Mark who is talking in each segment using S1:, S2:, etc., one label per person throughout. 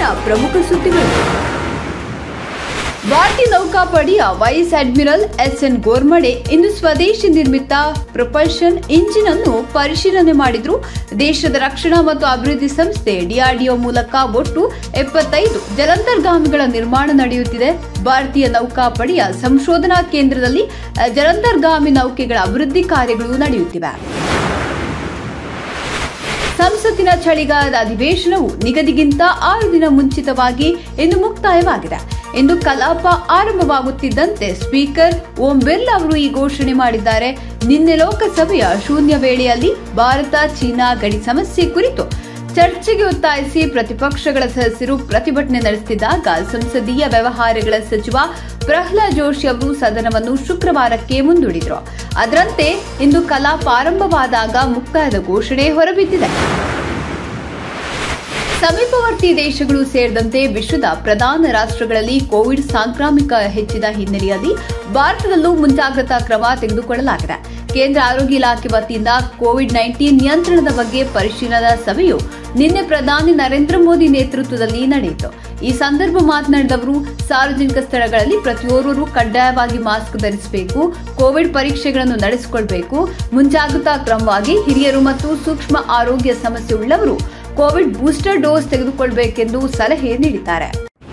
S1: ಇವತ್ತಿನ ಪ್ರಮುಖ ಸುದ್ದಿಗಳು ಭಾರತೀಯ ನೌಕಾಪಡೆಯ vice admiral S N Ghormade ಇಂದು ಸ್ವದೇಶಿ ನಿರ್ಮಿತ ಪ್ರೊಪಲ್ಷನ್ ಇಂಜಿನ್ ಅನ್ನು ಪರಿಶೀಲನೆ ಮಾಡಿದ್ರು ದೇಶದ ರಕ್ಷಣಾ ಮತ್ತು ಅಭಿವೃದ್ಧಿ ಸಂಸ್ಥೆ ಡಿಆರ್ಡಿಒ ಮೂಲಕ ಒಟ್ಟು ಎಪ್ಪತ್ತೈದು ಜಲಂತರ್ಗಾಮಿಗಳ ನಿರ್ಮಾಣ ನಡೆಯುತ್ತಿದೆ ಭಾರತೀಯ ನೌಕಾಪಡೆಯ ಸಂಶೋಧನಾ ಕೇಂದ್ರದಲ್ಲಿ ಅ, ಜಲಂತರ್ಗಾಮಿ ನೌಕೆಗಳ ಅಭಿವೃದ್ಧಿ ಕಾರ್ಯಗಳು ನಡೆಯುತ್ತಿವೆ ಸಂಸತ್ತಿನ ಚಳಿಗಾಲದ ಅಧಿವೇಶನವು ನಿಗದಿಗಿಂತ ಆರು ದಿನ ಮುಂಚಿತವಾಗಿ ಇಂದು ಮುಕ್ತಾಯವಾಗಿದೆ ಇಂದು ಕಲಾಪ ಆರಂಭವಾಗುತ್ತಿದ್ದಂತೆ ಸ್ಪೀಕರ್ ಓಂ ಬಿರ್ಲಾ ಅವರು ಈ ಘೋಷಣೆ ಮಾಡಿದ್ದಾರೆ ನಿನ್ನೆ ಲೋಕಸಭೆಯ ಶೂನ್ಯ ವೇಳೆಯಲ್ಲಿ ಭಾರತ ಚೀನಾ ಗಡಿ ಸಮಸ್ಯೆ ಕುರಿತು ಚರ್ಚೆಗೆ ಒತ್ತಾಯಿಸಿ ಪ್ರತಿಪಕ್ಷಗಳ ಸದಸ್ಯರು ಪ್ರತಿಭಟನೆ ನಡೆಸುತ್ತಿದ್ದಾಗ ಸಂಸದೀಯ ವ್ಯವಹಾರಗಳ ಸಚಿವ ಪ್ರಹ್ಲಾದ್ ಜೋಶಿ ಅವರು ಸದನವನ್ನು ಶುಕ್ರವಾರಕ್ಕೆ ಮುಂದೂಡಿದರು ಅದರಂತೆ ಇಂದು ಕಲಾಪ ಆರಂಭವಾದಾಗ ಮುಕ್ತಾಯದ ಘೋಷಣೆ ಹೊರಬಿದ್ದಿದೆ ಸಮೀಪವರ್ತಿ ದೇಶಗಳು ಸೇರಿದಂತೆ ವಿಶ್ವದ ಪ್ರಧಾನ ರಾಷ್ಟ್ರಗಳಲ್ಲಿ ಕೋವಿಡ್ ಸಾಂಕ್ರಾಮಿಕ ಹೆಚ್ಚಿದ ಹಿನ್ನೆಲೆಯಲ್ಲಿ ಭಾರತದಲ್ಲೂ ಮುಂಜಾಗ್ರತಾ ಕ್ರಮ ತೆಗೆದುಕೊಳ್ಳಲಾಗಿದೆ ಕೇಂದ್ರ ಆರೋಗ್ಯ ಇಲಾಖೆ ವತಿಯಿಂದ ಕೋವಿಡ್ ನೈನ್ಟೀನ್ ನಿಯಂತ್ರಣದ ಬಗ್ಗೆ ಪರಿಶೀಲನಾ ಸಭೆಯು ನಿನ್ನೆ ಪ್ರಧಾನಿ ನರೇಂದ್ರ ಮೋದಿ ನೇತೃತ್ವದಲ್ಲಿ ನಡೆಯಿತು ಈ ಸಂದರ್ಭ ಮಾತನಾಡಿದ ಅವರು ಸಾರ್ವಜನಿಕ ಸ್ಥಳಗಳಲ್ಲಿ ಪ್ರತಿಯೋರ್ವರು ಕಡ್ಡಾಯವಾಗಿ ಮಾಸ್ಕ್ ಧರಿಸಬೇಕು ಕೋವಿಡ್ ಪರೀಕ್ಷೆಗಳನ್ನು ನಡೆಸಿಕೊಳ್ಬೇಕು ಮುಂಜಾಗ್ರತಾ ಕ್ರಮವಾಗಿ ಹಿರಿಯರು ಮತ್ತು ಸೂಕ್ಷ್ಮ ಆರೋಗ್ಯ ಸಮಸ್ಯೆ ಉಳ್ಳವರು ಕೋವಿಡ್ ಬೂಸ್ಟರ್ ಡೋಸ್ ತೆಗೆದುಕೊಳ್ಳಬೇಕೆಂದು ಸಲಹೆ ನೀಡಿದ್ದಾರೆ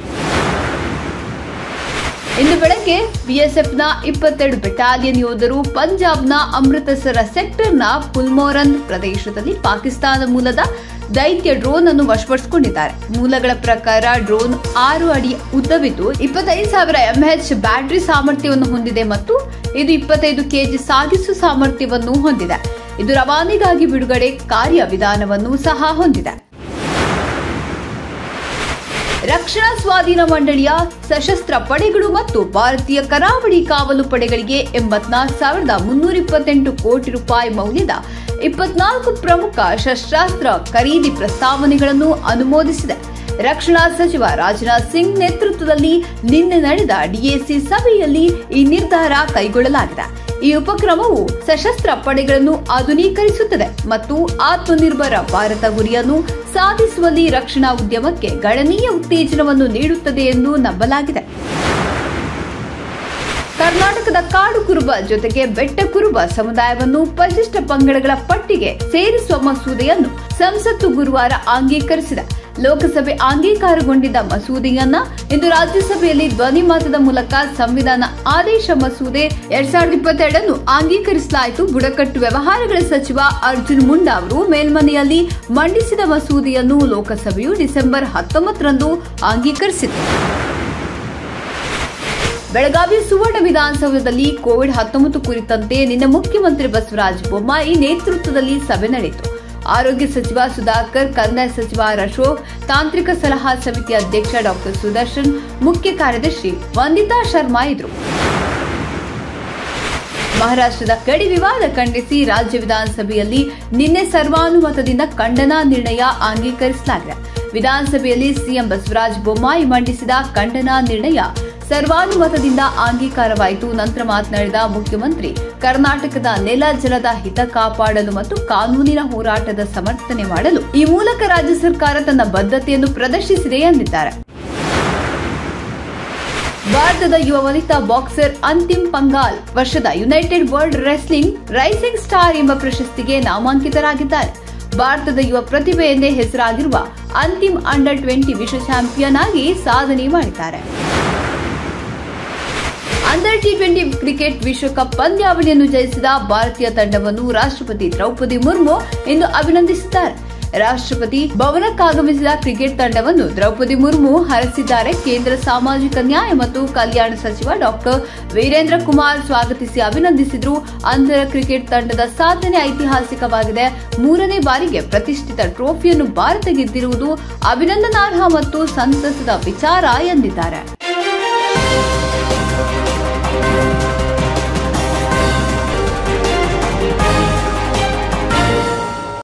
S1: ಇಂದು ಬೆಳಗ್ಗೆ ಬಿಎಸ್ಎಫ್ನ ಇಪ್ಪತ್ತೆರಡು ಬೆಟಾಲಿಯನ್ ಯೋಧರು ಪಂಜಾಬ್ನ ಅಮೃತಸರ ಸೆಕ್ಟರ್ನ ಪುಲ್ಮೋರನ್ ಪ್ರದೇಶದಲ್ಲಿ ಪಾಕಿಸ್ತಾನ ಮೂಲದ ದೈತ್ಯ ಡ್ರೋನ್ ಅನ್ನು ವಶಪಡಿಸಿಕೊಂಡಿದ್ದಾರೆ ಮೂಲಗಳ ಪ್ರಕಾರ ಡ್ರೋನ್ ಆರು ಅಡಿ ಉದ್ದವಿದ್ದು ಇಪ್ಪತ್ತೈದು ಸಾವಿರ ಎಂಎಚ್ ಬ್ಯಾಟರಿ ಸಾಮರ್ಥ್ಯವನ್ನು ಹೊಂದಿದೆ ಮತ್ತು ಇದು ಇಪ್ಪತ್ತೈದು ಕೆಜಿ ಸಾಗಿಸುವ ಸಾಮರ್ಥ್ಯವನ್ನು ಹೊಂದಿದೆ ಇದು ರವಾನೆಗಾಗಿ ಬಿಡುಗಡೆ ಕಾರ್ಯವಿಧಾನವನ್ನು ಸಹ ಹೊಂದಿದೆ ರಕ್ಷಣಾ ಸ್ವಾಧೀನ ಮಂಡಳಿಯ ಸಶಸ್ತ್ರ ಪಡೆಗಳು ಮತ್ತು ಭಾರತೀಯ ಕರಾವಳಿ ಕಾವಲು ಪಡೆಗಳಿಗೆ ಎಂಬತ್ನಾಲ್ಕು ಸಾವಿರದ ಮುನ್ನೂರ ಇಪ್ಪತ್ತೆಂಟು ಕೋಟಿ ರೂಪಾಯಿ ಮೌಲ್ಯದ ಇಪ್ಪತ್ನಾಲ್ಕು ಪ್ರಮುಖ ಶಸ್ತ್ರಾಸ್ತ್ರ ಖರೀದಿ ಪ್ರಸ್ತಾವನೆಗಳನ್ನು ಅನುಮೋದಿಸಿದೆ ರಕ್ಷಣಾ ಸಚಿವ ರಾಜನಾಥ್ ಸಿಂಗ್ ನೇತೃತ್ವದಲ್ಲಿ ನಿನ್ನೆ ನಡೆದ ಡಿಎಸಿ ಸಭೆಯಲ್ಲಿ ಈ ನಿರ್ಧಾರ ಕೈಗೊಳ್ಳಲಾಗಿದೆ ಈ ಉಪಕ್ರಮವು ಸಶಸ್ತ್ರ ಪಡೆಗಳನ್ನು ಆಧುನೀಕರಿಸುತ್ತದೆ ಮತ್ತು ಆತ್ಮನಿರ್ಭರ ಭಾರತ ಗುರಿಯನ್ನು ಸಾಧಿಸುವಲ್ಲಿ ರಕ್ಷಣಾ ಉದ್ಯಮಕ್ಕೆ ಗಣನೀಯ ಉತ್ತೇಜನವನ್ನು ನೀಡುತ್ತದೆ ಎಂದು ನಂಬಲಾಗಿದೆ ಕರ್ನಾಟಕದ ಕಾಡು ಕುರುಬ ಜೊತೆಗೆ ಬೆಟ್ಟ ಕುರುಬ ಸಮುದಾಯವನ್ನು ಪರಿಶಿಷ್ಟ ಪಂಗಡಗಳ ಪಟ್ಟಿಗೆ ಸೇರಿಸುವ ಮಸೂದೆಯನ್ನು ಸಂಸತ್ತು ಗುರುವಾರ ಅಂಗೀಕರಿಸಿದೆ ಲೋಕಸಭೆ ಅಂಗೀಕಾರಗೊಂಡಿದ್ದ ಮಸೂದೆಯನ್ನ ಇಂದು ರಾಜ್ಯಸಭೆಯಲ್ಲಿ ಧ್ವನಿ ಮತದ ಮೂಲಕ ಸಂವಿಧಾನ ಆದೇಶ ಮಸೂದೆ ಎರಡ್ ಸಾವಿರದ ಇಪ್ಪತ್ತೆರಡನ್ನು ಅಂಗೀಕರಿಸಲಾಯಿತು ಬುಡಕಟ್ಟು ವ್ಯವಹಾರಗಳ ಸಚಿವ ಅರ್ಜುನ್ ಮುಂಡಾ ಅವರು ಮೇಲ್ಮನೆಯಲ್ಲಿ ಮಂಡಿಸಿದ ಮಸೂದೆಯನ್ನು ಲೋಕಸಭೆಯು ಡಿಸೆಂಬರ್ ಹತ್ತೊಂಬತ್ತರಂದು ಅಂಗೀಕರಿಸಿತು ಬೆಳಗಾವಿ ಸುವರ್ಣ ವಿಧಾನಸೌಧದಲ್ಲಿ ಕೋವಿಡ್ ಹತ್ತೊಂಬತ್ತು ಕುರಿತಂತೆ ನಿನ್ನೆ ಮುಖ್ಯಮಂತ್ರಿ ಬಸವರಾಜ ಬೊಮ್ಮಾಯಿ ನೇತೃತ್ವದಲ್ಲಿ ಸಭೆ ನಡೆಯಿತು ಆರೋಗ್ಯ ಸಚಿವ ಸುಧಾಕರ್ ಕಂದಾಯ ಸಚಿವ ಆರ್ ಅಶೋಕ್ ತಾಂತ್ರಿಕ ಸಲಹಾ ಸಮಿತಿ ಅಧ್ಯಕ್ಷ ಡಾಕ್ಟರ್ ಸುದರ್ಶನ್ ಮುಖ್ಯ ಕಾರ್ಯದರ್ಶಿ ವಂದಿತಾ ಶರ್ಮಾ ಇದ್ರು ಮಹಾರಾಷ್ಟ್ರದ ಗಡಿ ವಿವಾದ ಖಂಡಿಸಿ ರಾಜ್ಯ ವಿಧಾನಸಭೆಯಲ್ಲಿ ನಿನ್ನೆ ಸರ್ವಾನುಮತದಿಂದ ಖಂಡನಾ ನಿರ್ಣಯ ಅಂಗೀಕರಿಸಲಾಗಿದೆ ವಿಧಾನಸಭೆಯಲ್ಲಿ ಸಿಎಂ ಬಸವರಾಜ ಬೊಮ್ಮಾಯಿ ಮಂಡಿಸಿದ ಖಂಡನಾ ನಿರ್ಣಯ ಸರ್ವಾನುಮತದಿಂದ ಅಂಗೀಕಾರವಾಯಿತು ನಂತರ ಮಾತನಾಡಿದ ಮುಖ್ಯಮಂತ್ರಿ ಕರ್ನಾಟಕದ ನೆಲ ಜಲದ ಹಿತ ಕಾಪಾಡಲು ಮತ್ತು ಕಾನೂನಿನ ಹೋರಾಟದ ಸಮರ್ಥನೆ ಮಾಡಲು ಈ ಮೂಲಕ ರಾಜ್ಯ ಸರ್ಕಾರ ತನ್ನ ಬದ್ಧತೆಯನ್ನು ಪ್ರದರ್ಶಿಸಿದೆ ಎಂದಿದ್ದಾರೆ ಭಾರತದ ಯುವ ವನಿತಾ ಬಾಕ್ಸರ್ ಅಂತಿಮ್ ಪಂಗಾಲ್ ವರ್ಷದ united world wrestling rising star ಎಂಬ ಪ್ರಶಸ್ತಿಗೆ ನಾಮಾಂಕಿತರಾಗಿದ್ದಾರೆ ಭಾರತದ ಯುವ ಪ್ರತಿಭೆ ಎಂದೇ ಹೆಸರಾಗಿರುವ ಅಂತಿಮ್ ಅಂಡರ್ ಟ್ವೆಂಟಿ ವಿಶ್ವ ಚಾಂಪಿಯನ್ ಆಗಿ ಸಾಧನೆ ಮಾಡಿದ್ದಾರೆ ಅಂಡರ್ ಟಿ ಟ್ವೆಂಟಿ ಕ್ರಿಕೆಟ್ ವಿಶ್ವಕಪ್ ಪಂದ್ಯಾವಳಿಯನ್ನು ಜಯಿಸಿದ ಭಾರತೀಯ ತಂಡವನ್ನು ರಾಷ್ಟ್ರಪತಿ ದ್ರೌಪದಿ ಮುರ್ಮು ಇಂದು ಅಭಿನಂದಿಸಿದ್ದಾರೆ ರಾಷ್ಟ್ರಪತಿ ಭವನಕ್ಕಾಗಮಿಸಿದ ಕ್ರಿಕೆಟ್ ತಂಡವನ್ನು ದ್ರೌಪದಿ ಮುರ್ಮು ಹರಸಿದ್ದಾರೆ ಕೇಂದ್ರ ಸಾಮಾಜಿಕ ನ್ಯಾಯ ಮತ್ತು ಕಲ್ಯಾಣ ಸಚಿವ ಡಾಕ್ಟರ್ ವೀರೇಂದ್ರ ಕುಮಾರ್ ಸ್ವಾಗತಿಸಿ ಅಭಿನಂದಿಸಿದ್ರು ಅಂತರ ಕ್ರಿಕೆಟ್ ತಂಡದ ಸಾಧನೆ ಐತಿಹಾಸಿಕವಾಗಿದೆ ಮೂರನೇ ಬಾರಿಗೆ ಪ್ರತಿಷ್ಠಿತ ಟ್ರೋಫಿಯನ್ನು ಭಾರತ ಗೆದ್ದಿರುವುದು ಅಭಿನಂದನಾರ್ಹ ಮತ್ತು ಸಂತಸದ ವಿಚಾರ ಎಂದಿದ್ದಾರೆ